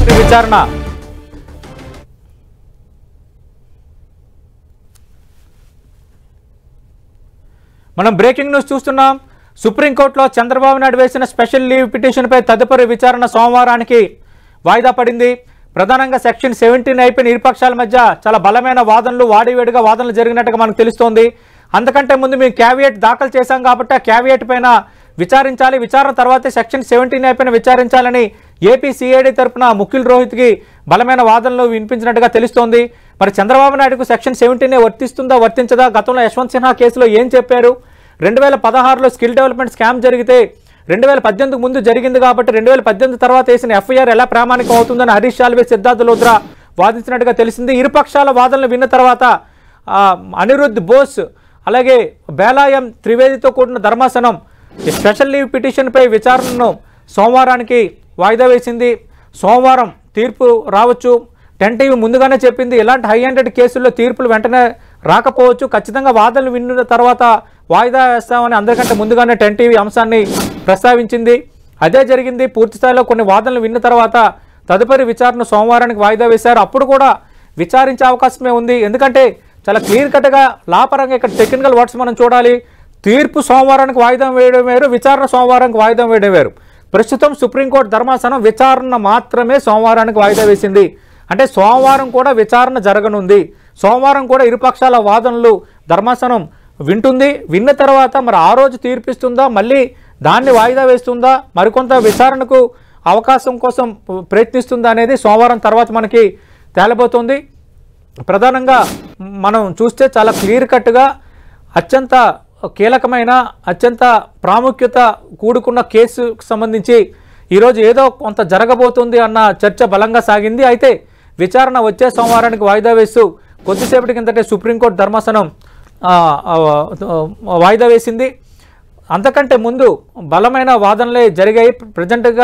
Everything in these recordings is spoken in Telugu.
విచారణ మనం బ్రేకింగ్ న్యూస్ చూస్తున్నాం సుప్రీంకోర్టులో చంద్రబాబు నాయుడు వేసిన స్పెషల్ లీవ్ పిటిషన్పై తదుపరి విచారణ సోమవారానికి వాయిదా పడింది ప్రధానంగా సెక్షన్ సెవెంటీన్ అయిపోయిన ఇరుపక్షాల మధ్య చాలా బలమైన వాదనలు వాడివేడిగా వాదనలు జరిగినట్టుగా మనకు తెలుస్తోంది అంతకంటే ముందు మేము క్యావియేట్ దాఖలు చేశాం కాబట్టి ఆ క్యావియేట్ పైన విచారించాలి విచారణ తర్వాతే సెక్షన్ సెవెంటీన్ అయిపోయిన విచారించాలని ఏపీ సిఐడి తరపున ముఖిల్ రోహిత్కి బలమైన వాదనలు వినిపించినట్టుగా తెలుస్తోంది మరి చంద్రబాబు నాయుడుకు సెక్షన్ సెవెంటీనే వర్తిస్తుందా వర్తించదా గతంలో యశ్వంత్ సిన్హా కేసులో ఏం చెప్పారు రెండు వేల పదహారులో స్కిల్ డెవలప్మెంట్ స్కామ్ జరిగితే రెండు వేల పద్దెనిమిదికి ముందు జరిగింది కాబట్టి రెండు వేల పద్దెనిమిది తర్వాత వేసిన ఎఫ్ఐఆర్ ఎలా ప్రామాణికం అవుతుందని హరీష్ సాల్వే సిద్ధార్థ లోద్రా వాదించినట్టుగా తెలిసింది ఇరుపక్షాల వాదనలు విన్న తర్వాత ఆ, అనిరుద్ధ్ బోస్ అలాగే బేలాయం త్రివేదితో కూడిన ధర్మాసనం ఈ స్పెషల్ లీవ్ పిటిషన్పై విచారణను సోమవారానికి వాయిదా వేసింది సోమవారం తీర్పు రావచ్చు టెన్ టీవీ ముందుగానే చెప్పింది ఇలాంటి హై హండ్రెడ్ కేసుల్లో తీర్పులు వెంటనే రాకపోవచ్చు ఖచ్చితంగా వాదనలు విన్న తర్వాత వాయిదా వేస్తామని అందరికంటే ముందుగానే టెన్ టీవీ అంశాన్ని ప్రస్తావించింది అదే జరిగింది పూర్తి స్థాయిలో కొన్ని వాదనలు విన్న తర్వాత తదుపరి విచారణ సోమవారానికి వాయిదా వేశారు అప్పుడు కూడా విచారించే అవకాశమే ఉంది ఎందుకంటే చాలా క్లియర్ కట్గా లాపరంగా ఇక్కడ టెక్నికల్ వర్డ్స్ మనం చూడాలి తీర్పు సోమవారానికి వాయిదా వేయడం వేరు విచారణ సోమవారానికి వాయిదా వేయడం వేరు ప్రస్తుతం సుప్రీంకోర్టు ధర్మాసనం విచారణ మాత్రమే సోమవారానికి వాయిదా వేసింది అంటే సోమవారం కూడా విచారణ జరగనుంది సోమవారం కూడా ఇరుపక్షాల వాదనలు ధర్మాసనం వింటుంది విన్న తర్వాత మరి ఆ రోజు తీర్పిస్తుందా మళ్ళీ దాన్ని వాయిదా వేస్తుందా మరికొంత విచారణకు అవకాశం కోసం ప్రయత్నిస్తుందా అనేది సోమవారం తర్వాత మనకి తేలబోతుంది ప్రధానంగా మనం చూస్తే చాలా క్లియర్ కట్గా అత్యంత కీలకమైన అత్యంత ప్రాముఖ్యత కూడుకున్న కేసుకు సంబంధించి ఈరోజు ఏదో కొంత జరగబోతుంది అన్న చర్చ బలంగా సాగింది అయితే విచారణ వచ్చే సోమవారానికి వాయిదా వేస్తూ కొద్దిసేపటి కిందటే సుప్రీంకోర్టు ధర్మాసనం ఆ, ఆ, ఆ, వాయిదా వేసింది అంతకంటే ముందు బలమైన వాదనలే జరిగాయి ప్రజెంట్గా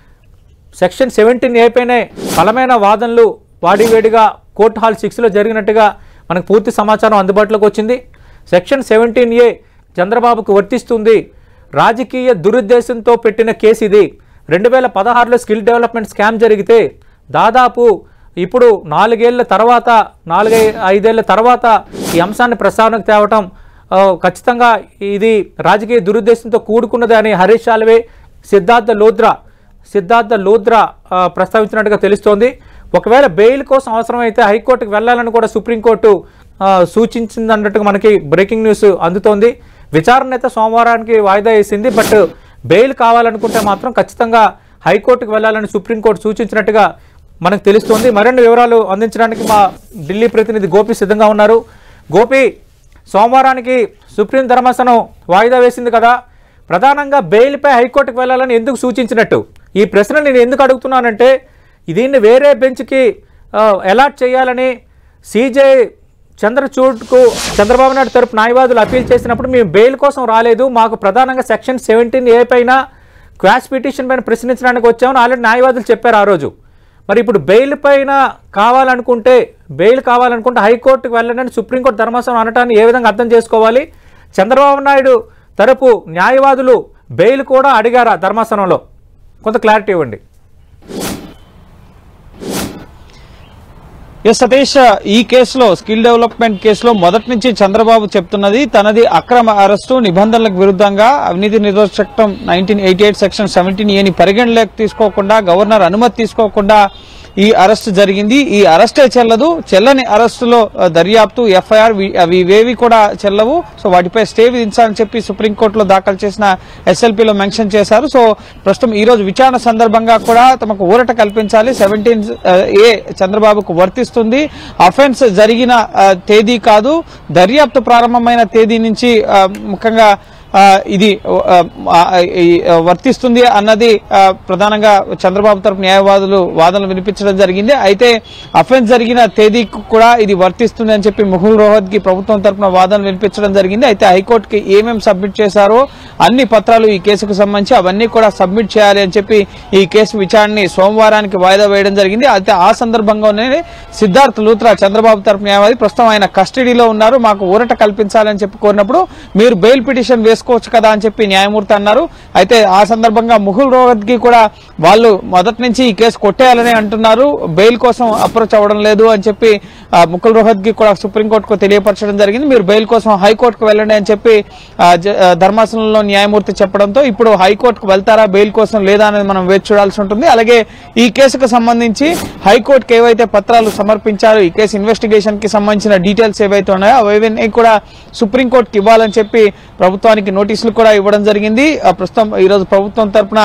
సెక్షన్ సెవెంటీన్ ఏపైనే బలమైన వాదనలు వాడివేడిగా కోర్టు హాల్ సిక్స్లో జరిగినట్టుగా మనకు పూర్తి సమాచారం అందుబాటులోకి వచ్చింది సెక్షన్ సెవెంటీన్ ఏ చంద్రబాబుకు వర్తిస్తుంది రాజకీయ దురుద్దేశంతో పెట్టిన కేసు ఇది రెండు వేల పదహారులో స్కిల్ డెవలప్మెంట్ స్కామ్ జరిగితే దాదాపు ఇప్పుడు నాలుగేళ్ల తర్వాత నాలుగై ఐదేళ్ల తర్వాత ఈ అంశాన్ని ప్రస్తావనకు తేవటం ఆ, ఖచ్చితంగా ఇది రాజకీయ దురుద్దేశంతో కూడుకున్నది అని హరీష్ సాల్వే సిద్ధార్థ లోద్రా సిద్ధార్థ లోద్రా ఆ, ప్రస్తావించినట్టుగా తెలుస్తోంది ఒకవేళ బెయిల్ కోసం అవసరమైతే హైకోర్టుకు వెళ్ళాలని కూడా సుప్రీంకోర్టు ఆ, సూచించిందన్నట్టుగా మనకి బ్రేకింగ్ న్యూస్ అందుతోంది విచారణ అయితే సోమవారానికి వాయిదా వేసింది బట్ బెయిల్ కావాలనుకుంటే మాత్రం ఖచ్చితంగా హైకోర్టుకు వెళ్ళాలని సుప్రీంకోర్టు సూచించినట్టుగా మనకు తెలుస్తోంది మరిన్ని వివరాలు అందించడానికి మా ఢిల్లీ ప్రతినిధి గోపి సిద్ధంగా ఉన్నారు గోపి సోమవారానికి సుప్రీం ధర్మాసనం వాయిదా వేసింది కదా ప్రధానంగా బెయిల్పై హైకోర్టుకు వెళ్ళాలని ఎందుకు సూచించినట్టు ఈ ప్రశ్న నేను ఎందుకు అడుగుతున్నానంటే దీన్ని వేరే బెంచ్కి ఆ, అలాట్ చేయాలని సీజే చంద్రచూడ్కు చంద్రబాబు నాయుడు తరపు న్యాయవాదులు అప్పీల్ చేసినప్పుడు మేము బెయిల్ కోసం రాలేదు మాకు ప్రధానంగా సెక్షన్ సెవెంటీన్ ఏ పైన క్వాష్ పిటిషన్ పైన ప్రశ్నించడానికి వచ్చామని ఆల్రెడీ న్యాయవాదులు చెప్పారు ఆ రోజు మరి ఇప్పుడు బెయిల్ పైన కావాలనుకుంటే బెయిల్ కావాలనుకుంటే హైకోర్టుకు వెళ్ళండి సుప్రీంకోర్టు ధర్మాసనం అనటాన్ని ఏ విధంగా అర్థం చేసుకోవాలి చంద్రబాబు నాయుడు తరపు న్యాయవాదులు బెయిల్ కూడా అడిగారా ధర్మాసనంలో కొంత క్లారిటీ ఇవ్వండి ఎస్ సతీష్ ఈ కేసులో స్కిల్ డెవలప్మెంట్ కేసులో మొదటి నుంచి చంద్రబాబు చెప్తున్నది తనది అక్రమ అరెస్టు నిబంధనలకు విరుద్ధంగా అవినీతి నిరోధక చట్టం nineteen eighty eight section seventeen ఏని పరిగణలోకి తీసుకోకుండా గవర్నర్ అనుమతి తీసుకోకుండా ఈ అరెస్ట్ జరిగింది ఈ అరెస్టే చెల్లదు చెల్లని అరెస్టులో ఆ, దర్యాప్తు ఎఫ్ఐఆర్ అవి ఇవేవి కూడా చెల్లవు సో వాటిపై స్టే విధించాలని చెప్పి సుప్రీంకోర్టులో దాఖలు చేసిన ఎస్ఎల్పీలో మెన్షన్ చేశారు సో ప్రస్తుతం ఈ రోజు విచారణ సందర్భంగా కూడా తమకు ఊరట కల్పించాలి సెవెంటీన్ ఏ చంద్రబాబుకు వర్తిస్తుంది అఫెన్స్ జరిగిన ఆ, తేదీ కాదు దర్యాప్తు ప్రారంభమైన తేదీ నుంచి ఆ, ముఖ్యంగా ఆ, ఇది ఆ, ఆ, ఈ, ఆ, వర్తిస్తుంది అన్నది ఆ, ప్రధానంగా చంద్రబాబు తరపు న్యాయవాదులు వాదనలు వినిపించడం జరిగింది అయితే అఫెన్స్ జరిగిన తేదీకి కూడా ఇది వర్తిస్తుంది అని చెప్పి ముహుల్ రోహత్ కి ప్రభుత్వం తరపున వాదనలు వినిపించడం జరిగింది అయితే హైకోర్టుకి ఏమేమి సబ్మిట్ చేశారో అన్ని పత్రాలు ఈ కేసుకు సంబంధించి అవన్నీ కూడా సబ్మిట్ చేయాలి అని చెప్పి ఈ కేసు విచారణని సోమవారానికి వాయిదా వేయడం జరిగింది అయితే ఆ సందర్భంగానే సిద్ధార్థ్ లూత్రా చంద్రబాబు తరపు న్యాయవాది ప్రస్తుతం ఆయన కస్టడీలో ఉన్నారు మాకు ఊరట కల్పించాలని చెప్పి కోరినప్పుడు మీరు బెయిల్ పిటిషన్ చేసుకోవచ్చు కదా అని చెప్పి న్యాయమూర్తి అన్నారు అయితే ఆ సందర్భంగా ముకుల్ రోహత్కి కూడా వాళ్ళు మొదటి నుంచి ఈ కేసు కొట్టేయాలని అంటున్నారు బెయిల్ కోసం అప్రోచ్ అవ్వడం లేదు అని చెప్పి ఆ, ముకుల్ రోహత్కి కూడా సుప్రీంకోర్టుకు తెలియపరచడం జరిగింది మీరు బెయిల్ కోసం హైకోర్టుకు వెళ్ళండి అని చెప్పి ఆ, జ- ఆ, ధర్మాసనంలో న్యాయమూర్తి చెప్పడంతో ఇప్పుడు హైకోర్టుకు వెళ్తారా బెయిల్ కోసం లేదా అనేది మనం వేచి చూడాల్సి ఉంటుంది అలాగే ఈ కేసుకు సంబంధించి హైకోర్టుకు ఏవైతే పత్రాలు సమర్పించారో ఈ కేసు ఇన్వెస్టిగేషన్ కి సంబంధించిన డీటెయిల్స్ ఏవైతే ఉన్నాయో అవన్నీ కూడా సుప్రీంకోర్టుకి ఇవ్వాలని చెప్పి ప్రభుత్వానికి నోటీసులు కూడా ఇవ్వడం జరిగింది ఆ, ప్రస్తుతం ఈరోజు ప్రభుత్వం తరపున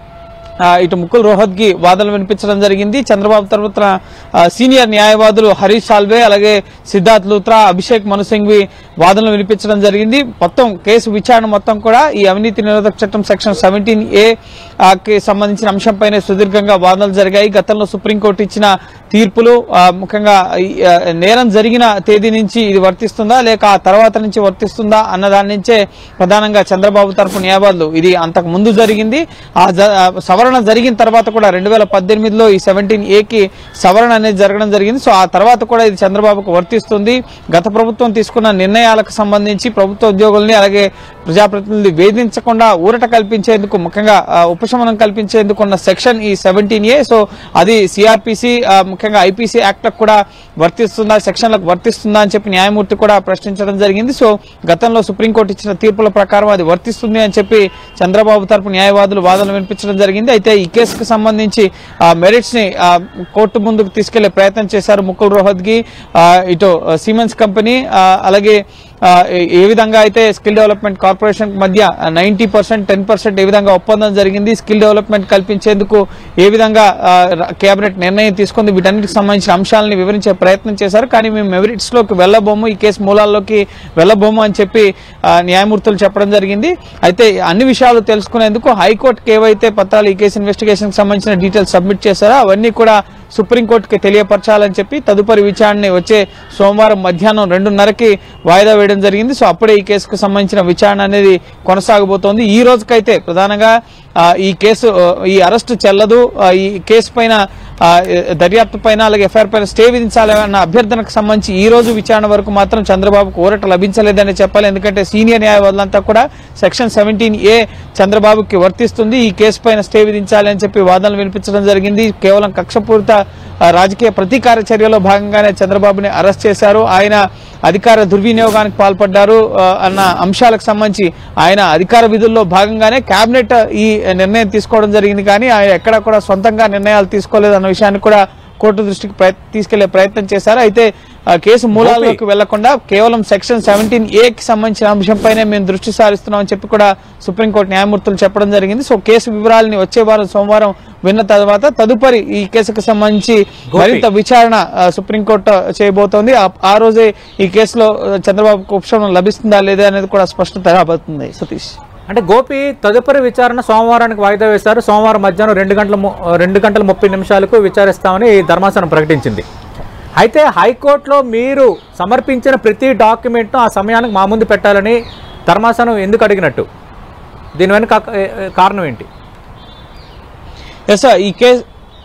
ఆ, ఇటు ముకుల్ రోహత్కి వాదనలు వినిపించడం జరిగింది చంద్రబాబు తరపున ఆ, సీనియర్ న్యాయవాదులు హరీష్ సాల్వే అలాగే సిద్ధార్థ్ లూత్రా అభిషేక్ మను సింఘ్వి వాదనలు వినిపించడం జరిగింది మొత్తం కేసు విచారణ మొత్తం కూడా ఈ అవినీతి నిరోధక చట్టం సెక్షన్ సెవెంటీన్ ఏ కి సంబంధించిన అంశంపైనే సుదీర్ఘంగా వాదనలు జరిగాయి గతంలో సుప్రీంకోర్టు ఇచ్చిన తీర్పులు ఆ, ముఖ్యంగా ఈ, ఆ, నేరం జరిగిన తేదీ నుంచి ఇది వర్తిస్తుందా లేక ఆ తర్వాత నుంచి వర్తిస్తుందా అన్న దాని నుంచే ప్రధానంగా చంద్రబాబు తరపు న్యాయవాదులు ఇది అంతకు ముందు జరిగింది ఆ జ- ఆ సవరణ జరిగిన తర్వాత కూడా రెండు వేల పద్దెనిమిదిలో ఈ సెవెంటీన్ ఏకి సవరణ అనేది జరగడం జరిగింది సో ఆ తర్వాత కూడా ఇది చంద్రబాబుకు వర్తిస్తుంది గత ప్రభుత్వం తీసుకున్న నిర్ణయాలకు సంబంధించి ప్రభుత్వ ఉద్యోగుల్ని అలాగే ప్రజాప్రతినిధులు వేధించకుండా ఊరట కల్పించేందుకు ముఖ్యంగా ఆ, ఉపశమనం కల్పించేందుకు ఉన్న సెక్షన్ ఈ సెవెంటీన్ ఏ సో అది సిఆర్పిసి ముఖ్యంగా ఐపీసీ యాక్ట్ కూడా వర్తిస్తుందా సెక్షన్లకు వర్తిస్తుందా అని చెప్పి న్యాయమూర్తి కూడా ప్రశ్నించడం జరిగింది సో గతంలో సుప్రీంకోర్టు ఇచ్చిన తీర్పుల ప్రకారం అది వర్తిస్తుంది అని చెప్పి చంద్రబాబు తరపు న్యాయవాదులు వాదనలు వినిపించడం జరిగింది అయితే ఈ కేసుకు సంబంధించి మెరిట్స్ ని ఆ, కోర్టు ముందుకు తీసుకెళ్లే ప్రయత్నం చేశారు ముకుల్ రోహత్గి ఆ, ఇటు సిమెన్స్ కంపెనీ ఆ, అలాగే ఆ, ఏ- ఏ విధంగా అయితే స్కిల్ డెవలప్మెంట్ కార్పొరేషన్ మధ్య నైన్టీ పర్సెంట్ టెన్ పర్సెంట్ ఏ విధంగా ఒప్పందం జరిగింది స్కిల్ డెవలప్మెంట్ కల్పించేందుకు ఏ విధంగా ఆ, ర- కేబినెట్ నిర్ణయం తీసుకుంది వీటన్నిటికి సంబంధించిన అంశాలని వివరించే ప్రయత్నం చేశారు కానీ మేము మెరిట్స్ లోకి వెళ్ళబోము ఈ కేసు మూలాల్లోకి వెళ్ళబోము అని చెప్పి ఆ, న్యాయమూర్తులు చెప్పడం జరిగింది అయితే అన్ని విషయాలు తెలుసుకునేందుకు హైకోర్టుకి ఏవైతే పత్రాలు ఈ కేసు ఇన్వెస్టిగేషన్ కి సంబంధించిన డీటెయిల్స్ సబ్మిట్ చేశారో అవన్నీ కూడా సుప్రీంకోర్టుకి తెలియపరచాలని చెప్పి తదుపరి విచారణ వచ్చే సోమవారం మధ్యాహ్నం రెండున్నరకి వాయిదా వేయడం జరిగింది సో అప్పుడే ఈ కేసుకు సంబంధించిన విచారణ అనేది కొనసాగబోతోంది ఈ రోజుకైతే ప్రధానంగా ఆ, ఈ కేసు ఆ, ఈ అరెస్టు చెల్లదు ఆ, ఈ కేసు పైన ఆ, దర్యాప్తు పైన అలాగే ఎఫ్ఐఆర్ పైన స్టే విధించాలన్న అభ్యర్థనకు సంబంధించి ఈ రోజు విచారణ వరకు మాత్రం చంద్రబాబుకు ఊరట లభించలేదని చెప్పాలి ఎందుకంటే సీనియర్ న్యాయవాదులంతా కూడా సెక్షన్ సెవెంటీన్ ఏ చంద్రబాబుకి వర్తిస్తుంది ఈ కేసు పైన స్టే విధించాలి అని చెప్పి వాదనలు వినిపించడం జరిగింది కేవలం కక్షపూరిత ఆ, రాజకీయ ప్రతీకార చర్యలో భాగంగానే చంద్రబాబుని అరెస్ట్ చేశారు ఆయన అధికార దుర్వినియోగానికి పాల్పడ్డారు ఆ, అన్న అంశాలకు సంబంధించి ఆయన అధికార విధుల్లో భాగంగానే కేబినెట్ ఈ నిర్ణయం తీసుకోవడం జరిగింది కానీ ఆయన ఎక్కడ కూడా సొంతంగా నిర్ణయాలు తీసుకోలేదు అన్న విషయాన్ని కూడా కోర్టు దృష్టికి ప్రయ- తీసుకెళ్లే ప్రయత్నం చేశారు అయితే ఆ, కేసు మూలాల్లోకి వెళ్లకుండా కేవలం సెక్షన్ సెవెంటీన్ ఏ కి సంబంధించిన అంశంపైనే మేము దృష్టి సారిస్తున్నామని చెప్పి కూడా సుప్రీంకోర్టు న్యాయమూర్తులు చెప్పడం జరిగింది సో కేసు వివరాలని వచ్చే వారం సోమవారం విన్న తర్వాత తదుపరి ఈ కేసుకు సంబంధించి గోపి. మరింత విచారణ ఆ, సుప్రీంకోర్టు చేయబోతోంది ఆ- ఆ రోజే ఈ కేసులో ఆ, చంద్రబాబుకు ఉపశమనం లభిస్తుందా లేదా అనేది కూడా స్పష్టత రాబోతుంది సతీష్ అంటే గోపి తదుపరి విచారణ సోమవారానికి వాయిదా వేశారు సోమవారం మధ్యాహ్నం రెండు గంటల ము- రెండు గంటల ముప్పై నిమిషాలకు విచారిస్తామని ధర్మాసనం ప్రకటించింది అయితే హైకోర్టులో మీరు సమర్పించిన ప్రతి డాక్యుమెంట్ను ఆ సమయానికి మా ముందు పెట్టాలని ధర్మాసనం ఎందుకు అడిగినట్టు దీని వెనుక ఏ- ఏ- కారణం ఏంటి ఎస్ సార్ ఈ కేసు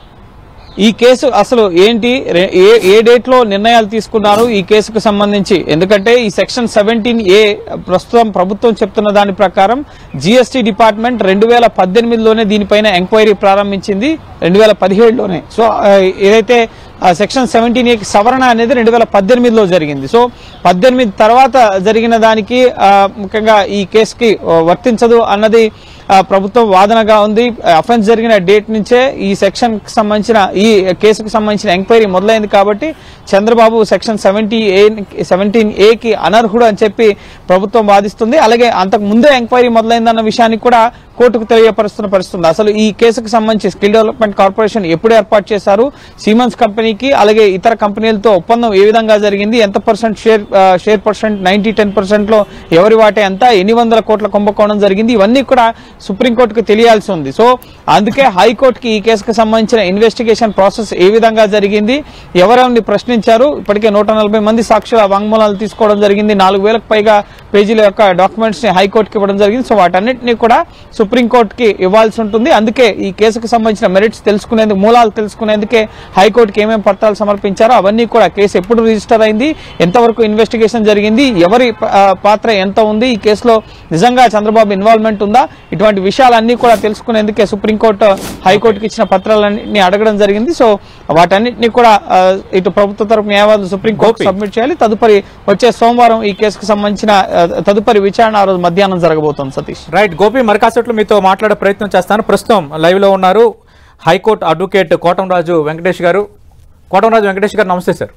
ఈ కేసు అసలు ఏంటి రే- ఏ ఏ డేట్ లో నిర్ణయాలు తీసుకున్నారు ఈ కేసుకు సంబంధించి ఎందుకంటే ఈ సెక్షన్ సెవెంటీన్ ఏ ప్రస్తుతం ప్రభుత్వం చెప్తున్న దాని ప్రకారం జిఎస్టీ డిపార్ట్మెంట్ రెండు వేల పద్దెనిమిదిలోనే దీనిపైన ఎంక్వైరీ ప్రారంభించింది రెండు వేల పదిహేడులోనే సో ఆ, ఏదైతే సెక్షన్ సెవెంటీన్ ఏకి సవరణ అనేది రెండు వేల పద్దెనిమిదిలో జరిగింది సో పద్దెనిమిది తర్వాత జరిగిన దానికి ఆ, ముఖ్యంగా ఈ కేసుకి ఆ, వర్తించదు అన్నది ఆ, ప్రభుత్వం వాదనగా ఉంది అఫెన్స్ జరిగిన డేట్ నుంచే ఈ సెక్షన్ కి సంబంధించిన ఈ కేసుకు సంబంధించిన ఎంక్వైరీ మొదలైంది కాబట్టి Chandrababu section seventy A seventeen ఏకి అనర్హుడు అని చెప్పి ప్రభుత్వం వాదిస్తుంది అలాగే అంతకు ముందే ఎంక్వైరీ మొదలైందన్న విషయాన్ని కూడా కోర్టుకు తెలియపరుస్తున్న పరిస్థితుంది అసలు ఈ కేసుకు సంబంధించి స్కిల్ డెవలప్మెంట్ కార్పొరేషన్ ఎప్పుడు ఏర్పాటు చేశారు సీమన్స్ కంపెనీకి అలాగే ఇతర కంపెనీలతో ఒప్పందం ఏ విధంగా జరిగింది ఎంత పర్సెంట్ షేర్ ఆ, share percent ninety ten percent లో ఎవరి వాటే ఎంత ఎన్ని వందల కోట్ల కుంభకోణం జరిగింది ఇవన్నీ కూడా సుప్రీంకోర్టుకు తెలియాల్సి ఉంది సో అందుకే హైకోర్టుకి ఈ కేసుకు సంబంధించిన ఇన్వెస్టిగేషన్ ప్రాసెస్ ఏ విధంగా జరిగింది ఎవరెవరిని ప్రశ్నించారు ఇప్పటికే నూట నలభై మంది సాక్షుల వాంగ్మూలాలు తీసుకోవడం జరిగింది నాలుగు వేలకు పైగా పేజీల యొక్క డాక్యుమెంట్స్ ని హైకోర్టుకి ఇవ్వడం జరిగింది సో వాటన్నిటిని కూడా సుప్రీంకోర్టుకి ఇవ్వాల్సి ఉంటుంది అందుకే ఈ కేసుకు సంబంధించిన మెరిట్స్ తెలుసుకునేందుకు మూలాలు తెలుసుకునేందుకే హైకోర్టుకి ఏమేమి పత్రాలు సమర్పించారో అవన్నీ కూడా కేసు ఎప్పుడు రిజిస్టర్ అయింది ఎంతవరకు ఇన్వెస్టిగేషన్ జరిగింది ఎవరి ఆ, పాత్ర ఎంత ఉంది ఈ కేసులో నిజంగా చంద్రబాబు ఇన్వాల్వ్మెంట్ ఉందా ఇటువంటి విషయాలన్నీ కూడా తెలుసుకునేందుకే సుప్రీంకోర్టు హైకోర్టుకి ఇచ్చిన పత్రాలన్నింటినీ అడగడం జరిగింది సో వాటన్నిటిని కూడా ఆ, ఇటు ప్రభుత్వ తరపు న్యాయవాదులు సుప్రీంకోర్టు గోపి. సబ్మిట్ చేయాలి తదుపరి వచ్చే సోమవారం ఈ కేసుకు సంబంధించిన ఆ, తదుపరి విచారణ ఆ రోజు మధ్యాహ్నం జరగబోతోంది సతీష్ రైట్ గోపి మరికాసేట్లు మీతో మాట్లాడే ప్రయత్నం చేస్తాను ప్రస్తుతం లైవ్ లో ఉన్నారు హైకోర్టు అడ్వకేట్ కోటంరాజు వెంకటేష్ గారు కోటంరాజు వెంకటేష్ గారు నమస్తే సార్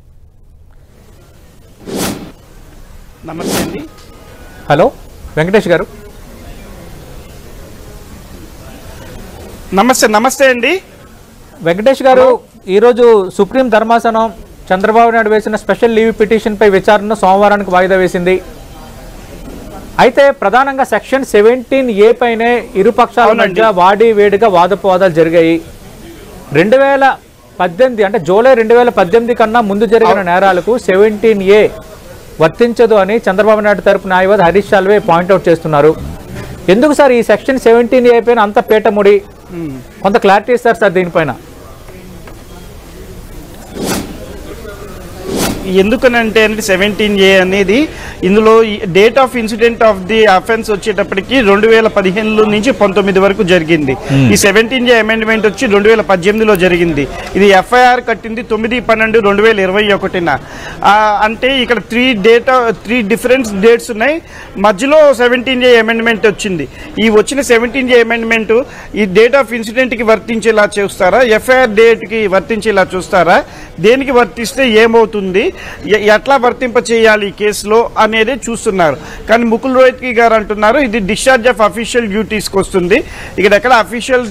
నమస్తే అండి హలో వెంకటేష్ గారు నమస్తే నమస్తే అండి వెంకటేష్ గారు ఈరోజు సుప్రీం ధర్మాసనం చంద్రబాబు నాయుడు వేసిన స్పెషల్ లీవ్ పిటిషన్పై విచారణను సోమవారానికి వాయిదా వేసింది అయితే ప్రధానంగా సెక్షన్ సెవెంటీన్ ఏ పైనే ఇరుపక్షాల అవునండి. మధ్య వాడి వేడిగా వాదోపవాదాలు జరిగాయి రెండు వేల పద్దెనిమిది అంటే జూలై రెండు వేల పద్దెనిమిది కన్నా ముందు జరిగిన నేరాలకు సెవెంటీన్ ఏ వర్తించదు అని చంద్రబాబు నాయుడు తరపు న్యాయవాది హరీష్ సాల్వే పాయింట్అవుట్ చేస్తున్నారు ఎందుకు సార్ ఈ సెక్షన్ సెవెంటీన్ ఏ పైన అంత పీటముడి కొంత క్లారిటీ ఇస్తారు సార్ దీనిపైన ఎందుకనంటే అండి సెవెంటీన్ ఏ అనేది ఇందులో date of incident of the offence వచ్చేటప్పటికి రెండు వేల పదిహేను నుంచి పంతొమ్మిది వరకు జరిగింది ఈ సెవెంటీన్ ఏ అమెండ్మెంట్ వచ్చి రెండు వేల పద్దెనిమిదిలో జరిగింది ఇది ఎఫ్ఐఆర్ కట్టింది తొమ్మిది పన్నెండు రెండు వేల ఇరవై ఒకటిన ఆ, అంటే ఇక్కడ three date three different dates ఉన్నాయి మధ్యలో సెవెంటీన్ ఏ అమెండ్మెంట్ వచ్చింది ఈ వచ్చిన సెవెంటీన్ ఏ అమెండ్మెంట్ ఈ డేట్ ఆఫ్ ఇన్సిడెంట్ కి వర్తించేలా చూస్తారా ఎఫ్ఐఆర్ డేట్ కి వర్తించేలా చూస్తారా దేనికి వర్తిస్తే ఏమవుతుంది ఎ- ఎట్లా వర్తింప చేయాలి ఈ కేసులో అనేది చూస్తున్నారు కానీ ముకుల్ రోహిత్కి గారు అంటున్నారు ఇది డిశ్చార్జ్ ఆఫ్ అఫీషియల్ డ్యూటీస్కి వస్తుంది ఇక్కడ ఎక్కడ అఫీషియల్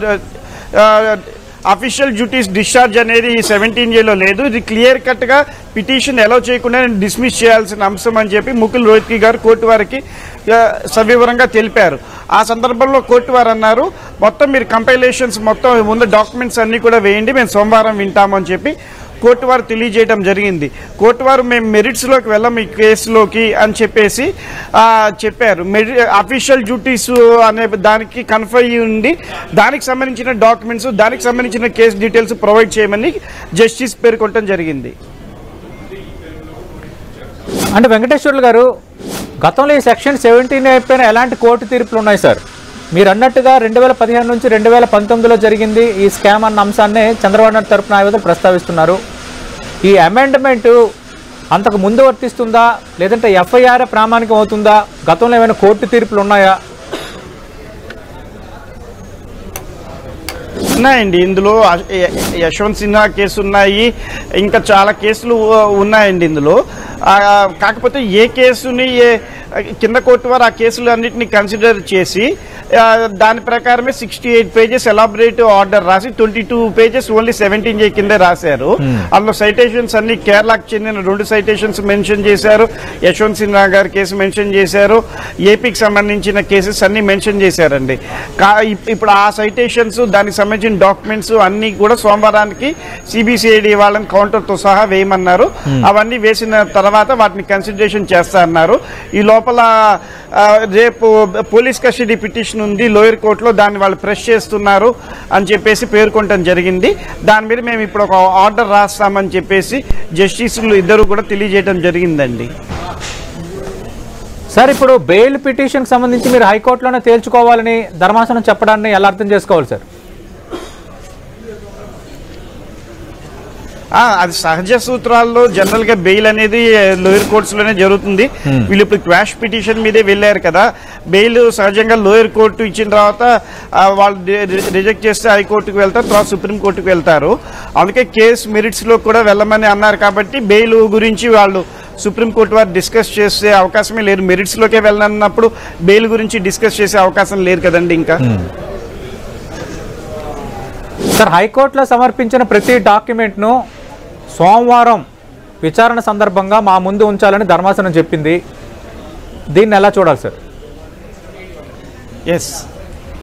అఫీషియల్ డ్యూటీస్ డిశ్చార్జ్ అనేది సెవెంటీన్ ఏలో లేదు ఇది క్లియర్ కట్ గా పిటిషన్ ఎలా చేయకుండా డిస్మిస్ చేయాల్సిన అంశం అని చెప్పి ముకుల్ రోహిత్కి గారు కోర్టు వారికి ఆ, సవివరంగా తెలిపారు ఆ సందర్భంలో కోర్టు వారు అన్నారు మొత్తం మీరు కంపైలేషన్స్ మొత్తం ముందు డాక్యుమెంట్స్ అన్ని కూడా వేయండి మేము సోమవారం వింటామని చెప్పి కోర్టు వారు తెలియజేయడం జరిగింది కోర్టు వారు మేము మెరిట్స్లోకి వెళ్ళం ఈ కేసులోకి అని చెప్పేసి ఆ, చెప్పారు మెరి అఫీషియల్ డ్యూటీస్ అనే దానికి కన్ఫర్ అయ్యి ఉండి దానికి సంబంధించిన డాక్యుమెంట్స్ దానికి సంబంధించిన కేసు డీటెయిల్స్ ప్రొవైడ్ చేయమని జస్టిస్ పేర్కొనడం జరిగింది అంటే వెంకటేశ్వర్లు గారు గతంలో ఈ సెక్షన్ సెవెంటీన్ అయిపోయిన ఎలాంటి కోర్టు తీర్పులు ఉన్నాయి సార్ మీరు అన్నట్టుగా రెండు వేల పదిహేను నుంచి రెండు వేల పంతొమ్మిదిలో జరిగింది ఈ స్కామ్ అన్న అంశాన్ని చంద్రబాబు నాయుడు తరపున న్యాయవాదులు ప్రస్తావిస్తున్నారు ఈ అమెండ్మెంట్ అంతకు ముందు వర్తిస్తుందా లేదంటే ఎఫ్ఐఆర్ ప్రామాణికం అవుతుందా గతంలో ఏమైనా కోర్టు తీర్పులు ఉన్నాయా ఉన్నాయండి ఇందులో అ- య- యశ్వంత్ సిన్హా కేసు ఉన్నాయి ఇంకా చాలా కేసులు ఉ- ఉన్నాయండి ఇందులో ఆ, కాకపోతే ఏ కేసుని ఏ కింద కోర్టు వారు ఆ కేసులు అన్నింటినీ కన్సిడర్ చేసి ఆ, దాని ప్రకారమే sixty eight pages elaborate order రాసి twenty two pages only seventeen A కింద రాశారు అందులో సైటేషన్స్ అన్ని కేరళకు చెందిన రెండు సైటేషన్స్ మెన్షన్ చేశారు యశ్వంత్ సిన్హా గారి కేసు మెన్షన్ చేశారు ఏపీకి సంబంధించిన కేసెస్ అన్ని మెన్షన్ చేశారండి కా ఇప్- ఇప్పుడు ఆ సైటేషన్స్ దానికి సంబంధించిన డాక్యుమెంట్స్ అన్ని కూడా సోమవారానికి సిబిసిఐడి వాళ్ళని కౌంటర్ తో సహా వేయమన్నారు అవన్నీ వేసిన తర్వాత వాటిని కన్సిడరేషన్ చేస్తా అన్నారు ఈ లోపల ఆ, రేపు పోలీస్ కస్టడీ పిటిషన్ ఉంది లోయర్ కోర్టులో దాన్ని వాళ్ళు ప్రెస్ చేస్తున్నారు అని చెప్పేసి పేర్కొనడం జరిగింది దాని మీద మేము ఇప్పుడు ఒక ఆర్డర్ రాస్తామని చెప్పేసి జస్టిస్లు ఇద్దరు కూడా తెలియజేయడం జరిగిందండి సార్ ఇప్పుడు బెయిల్ పిటిషన్కి సంబంధించి మీరు హైకోర్టులోనే తేల్చుకోవాలని ధర్మాసనం చెప్పడాన్ని ఎలా అర్థం చేసుకోవాలి సార్ ఆ, అది సహజ సూత్రాల్లో జనరల్ గా బెయిల్ అనేది లోయర్ కోర్ట్స్ లోనే జరుగుతుంది వీళ్ళు ఇప్పుడు క్వాష్ పిటిషన్ మీదే వెళ్ళారు కదా బెయిల్ సహజంగా లోయర్ కోర్టు ఇచ్చిన తర్వాత ఆ, వాళ్ళు రిజెక్ట్ చేస్తే హైకోర్టుకు వెళ్తారు తర్వాత సుప్రీం కోర్టుకు వెళ్తారు అందుకే కేసు మెరిట్స్ లో కూడా వెళ్ళమని అన్నారు కాబట్టి బెయిల్ గురించి వాళ్ళు సుప్రీంకోర్టు వారు డిస్కస్ చేసే అవకాశమే లేదు మెరిట్స్ లోకే వెళ్ళనన్నప్పుడు బెయిల్ గురించి డిస్కస్ చేసే అవకాశం లేదు కదండి ఇంకా సార్ హైకోర్టులో సమర్పించిన ప్రతి డాక్యుమెంట్ను సోమవారం విచారణ సందర్భంగా మా ముందు ఉంచాలని ధర్మాసనం చెప్పింది దీన్ని ఎలా చూడాలి సార్ ఎస్